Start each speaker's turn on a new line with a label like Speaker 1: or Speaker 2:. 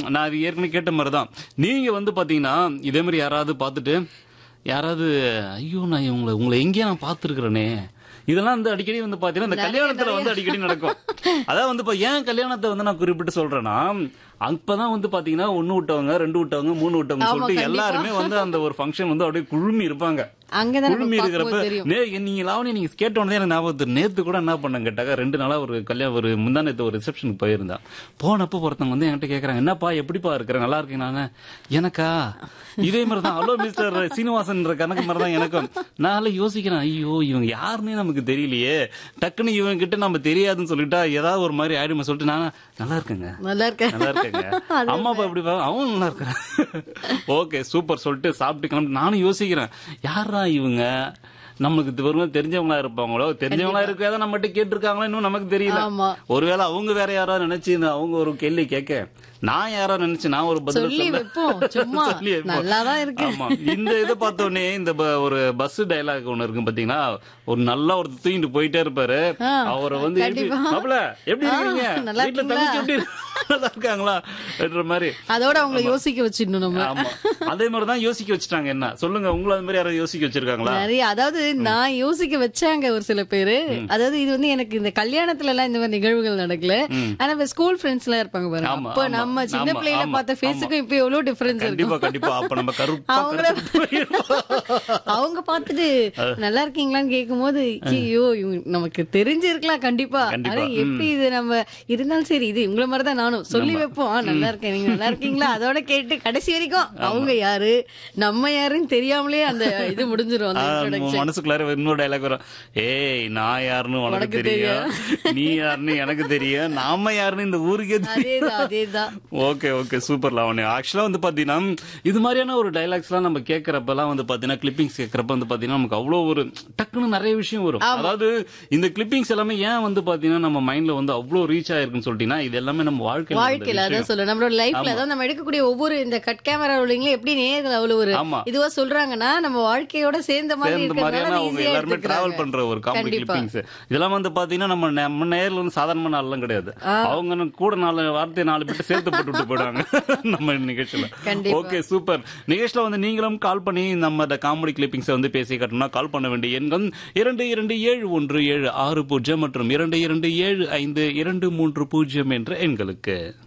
Speaker 1: நான் அது ஏற்கனவே கேட்ட மாதிரி தான் நீங்க வந்து பாத்தீங்கன்னா இதே மாதிரி யாராவது பார்த்துட்டு யாராவது ஐயோ நான் இவங்களை உங்களை எங்கேயா நான் பார்த்துருக்கிறேனே இதெல்லாம் வந்து அடிக்கடி வந்து பாத்தீங்கன்னா இந்த கல்யாணத்துல வந்து அடிக்கடி நடக்கும் அதான் வந்து இப்ப ஏன் கல்யாணத்தை வந்து நான் குறிப்பிட்டு சொல்றேன்னா அப்பதான் வந்து பாத்தீங்கன்னா ஒண்ணு விட்டவங்க ரெண்டு விட்டவங்க மூணு விட்டவங்க
Speaker 2: ஆமா,
Speaker 1: சொல்லிட்டு
Speaker 2: கண்டிப்பா.
Speaker 1: எல்லாருமே வந்து அந்த ஒரு ஃபங்க்ஷன் வந்து அப்படியே குழுமி இருப்பாங்க
Speaker 2: அங்கதான் நம்ம
Speaker 1: குழுமி இருக்கிறப்ப
Speaker 2: பார்க்கும்போது தெரியும்
Speaker 1: நே நீங்க லாவணி நீங்க கேட்ட உடனே எனக்கு ஞாபகம் வருது. நேத்து கூட என்ன பண்ணேன் கேட்டாக்க ரெண்டு நாளா ஒரு கல்யாணம் ஒரு முந்தா நேத்து ஒரு ரிசப்ஷனுக்கு போயிருந்தேன் போனப்ப ஒருத்தவங்க வந்து என்கிட்ட கேக்குறாங்க என்னப்பா எப்படிப்பா இருக்கிற நல்லா இருக்கேன் நானு எனக்கா இதே மாதிரி தான் ஹலோ மிஸ்டர் சீனிவாசன் கணக்கு மாதிரி தான் எனக்கும் நான் யோசிக்கிறேன் ஐயோ இவங்க யாருன்னே நமக்கு தெரியலையே டக்குன்னு இவங்க கிட்ட நம்ம தெரியாதுன்னு சொல்லிட்டா ஏதாவது ஒரு மாதிரி ஆயிடுமே சொல்லிட்டு நான் நல்லா இருக்கேங்க
Speaker 2: நல்லா இருக்கேன்
Speaker 1: நல்லா இருக்கேங்க அம்மா அப்பா எப்படி பாரு அவன் நல்லா இருக்கிறான் ஓகே சூப்பர் சொல்லிட்டு சாப்பிட்டு கிளம்பி நானும் யோசிக்கிறேன் யாரா இவங்க நமக்கு இது வெறும் தெரிஞ்சவங்களா இருப்பாங்களோ தெரிஞ்சவங்களா இருக்காத நம்மகிட்ட கேட்டிருக்காங்களோ இன்னும் நமக்கு தெரியல
Speaker 2: ஆமா
Speaker 1: ஒருவேளை அவங்க வேற யாராவது நினைச்சு இந்த அவங்க ஒரு கேள்வி கேட்க நான் யாரோ நினைச்சு நான் ஒரு பதில்
Speaker 2: சொல்லி
Speaker 1: சொல்ல-
Speaker 2: வைப்போம் சும்மா
Speaker 1: சொல்லி வைப்போம்.
Speaker 2: நல்லாதான் இருக்கு
Speaker 1: ஆமா இந்த இதை பார்த்த உடனே இந்த ப- ஒரு பஸ் டயலாக் ஒண்ணு இருக்கு பாத்தீங்கன்னா ஒரு நல்லா ஒரு தூங்கிட்டு போயிட்டே இருப்பாரு
Speaker 2: ஆ,
Speaker 1: அவரை வந்து எப்படி
Speaker 2: கண்டிப்பா.
Speaker 1: மாப்பிள எப்படி
Speaker 2: ஆ,
Speaker 1: இருக்கீங்க
Speaker 2: நல்லா
Speaker 1: வீட்டுல
Speaker 2: இருக்கீங்களா?
Speaker 1: தங்கச்சி எப்படி இருக்கு? நல்லா இருக்காங்களா என்ற மாதிரி
Speaker 2: அதோட அவங்கள யோசிக்க வச்சிடணும் நம்ம
Speaker 1: ஆமா அதே மாதிரிதான் யோசிக்க வச்சுட்டாங்க என்ன சொல்லுங்க உங்களை அது மாதிரி யாராவது யோசிக்க வச்சிருக்காங்களா
Speaker 2: நிறைய அதாவது நான் யோசிக்க வச்சாங்க ஒரு சில பேரு அதாவது இது வந்து எனக்கு இந்த கல்யாணத்துல எல்லாம் இந்த மாதிரி நிகழ்வுகள் நடக்கல ஆனா இப்ப ஸ்கூல் ஃப்ரெண்ட்ஸ் எல்லாம் இருப்பாங்க பாருங்க
Speaker 1: ஆமா,
Speaker 2: அப்ப
Speaker 1: ஆமா,
Speaker 2: நம்ம சின்ன
Speaker 1: ஆமா,
Speaker 2: பிள்ளையில
Speaker 1: ஆமா,
Speaker 2: பார்த்த ஃபேஸுக்கும் இப்ப எவ்வளவு டிஃபரன்ஸ்
Speaker 1: கண்டிப்பா
Speaker 2: இருக்கும்
Speaker 1: கண்டிப்பா அப்ப நம்ம கருப்பா
Speaker 2: அவங்கள-
Speaker 1: கருத்து போயிருப்போம்.
Speaker 2: அவங்க பார்த்துட்டு நல்லா இருக்கீங்களான்னு கேட்கும்போது ஐயோ இவங்க நமக்கு தெரிஞ்சிருக்கலாம் கண்டிப்பா
Speaker 1: கண்டிப்பா,
Speaker 2: ஆனா எப்படி இது நம்ம இருந்தாலும் சரி இது உங்களை மாதிரி தான் நானும் சொல்லி வைப்போம் ஆ, நல்லா இருக்கேன் நீங்க நல்லா இருக்கீங்களா அதோட கேட்டு கடைசி வரைக்கும் அவங்க யாரு நம்ம யாருன்னு தெரியாமலே அந்த இது முடிஞ்சிரும் அந்த
Speaker 1: ஆ,
Speaker 2: introduction.
Speaker 1: உன் மனசுக்குள்ளார இன்னொரு டைலாக் வரும் ஏய் நான் யாருன்னு உனக்கு
Speaker 2: உனக்கு
Speaker 1: தெரியும் நீ யாருன்னு எனக்கு தெரியும் நாம யாருன்னு இந்த ஊருக்கே தெரியும்
Speaker 2: அதேதான் அதேதான்
Speaker 1: ஓகே ஓகே சூப்பர் லாவணி ஆக்சுவலா வந்து பாத்தீங்கன்னா இது மாதிரியான ஒரு டைலாக்ஸ் எல்லாம் நம்ம கேட்கறப்பெல்லாம் வந்து பாத்தீங்கன்னா கிளிப்பிங்ஸ் கேட்கறப்ப வந்து பாத்தீங்கன்னா நமக்கு அவ்வளவு ஒரு டக்குன்னு நிறைய விஷயம் வரும் அதாவது இந்த கிளிப்பிங்ஸ் எல்லாமே ஏன் வந்து பாத்தீங்கன்னா நம்ம மைண்ட்ல வந்து அவ்வளவு ரீச் ஆயிருக்குன்னு சொல்லிட்டீங்கன்னா இது எல்லாமே நம்ம வாழ்க்கையில நடந்த
Speaker 2: வாழ்க்கையில
Speaker 1: விஷயம்.
Speaker 2: அதான் சொல்ல நம்மளோட லைஃப்ல அதான் நம்ம எடுக்கக்கூடிய ஒவ்வொரு இந்த கட் கேமரா உள்ளீங்களே எப்படி நேர்கள் அவ்வளவு ஒரு
Speaker 1: ஆமா.
Speaker 2: இதுவா சொல்றாங்கன்னா நம்ம வாழ்க்கையோட சேர்ந்த மாதிரி
Speaker 1: சேர்ந்த
Speaker 2: இருக்கிறதுனால
Speaker 1: மாதிரியான
Speaker 2: அதை
Speaker 1: அவங்க
Speaker 2: easy ஆ
Speaker 1: எல்லாருமே டிராவல்
Speaker 2: எடுத்துக்கிறாங்க.
Speaker 1: பண்ற ஒரு காமெடி
Speaker 2: கண்டிப்பா.
Speaker 1: கிளிப்பிங்ஸ் இதெல்லாம் வந்து பாத்தீங்கன்னா நம்ம நம்ம நேர்ல வந்து சாதாரணமான ஆள்லாம் கிடையாது அவங்க கூட நாலு வார்த்தை நாலு பேர் சேர்த்து போட்டு விட்டு போயிடுவாங்க நம்ம நிகழ்ச்சியில
Speaker 2: கண்டிப்பா.
Speaker 1: ஓகே சூப்பர் நிகழ்ச்சியில வந்து நீங்களும் கால் பண்ணி நம்ம இந்த காமெடி கிளிப்பிங்ஸ் வந்து பேசி கட்டணும்னா கால் பண்ண வேண்டிய எண்கள் இரண்டு இரண்டு ஏழு ஒன்று ஏழு ஆறு பூஜ்ஜியம் மற்றும் இரண்டு இரண்டு ஏழு ஐந்து இரண்டு மூன்று பூஜ்ஜியம் என்ற எண்களுக்கு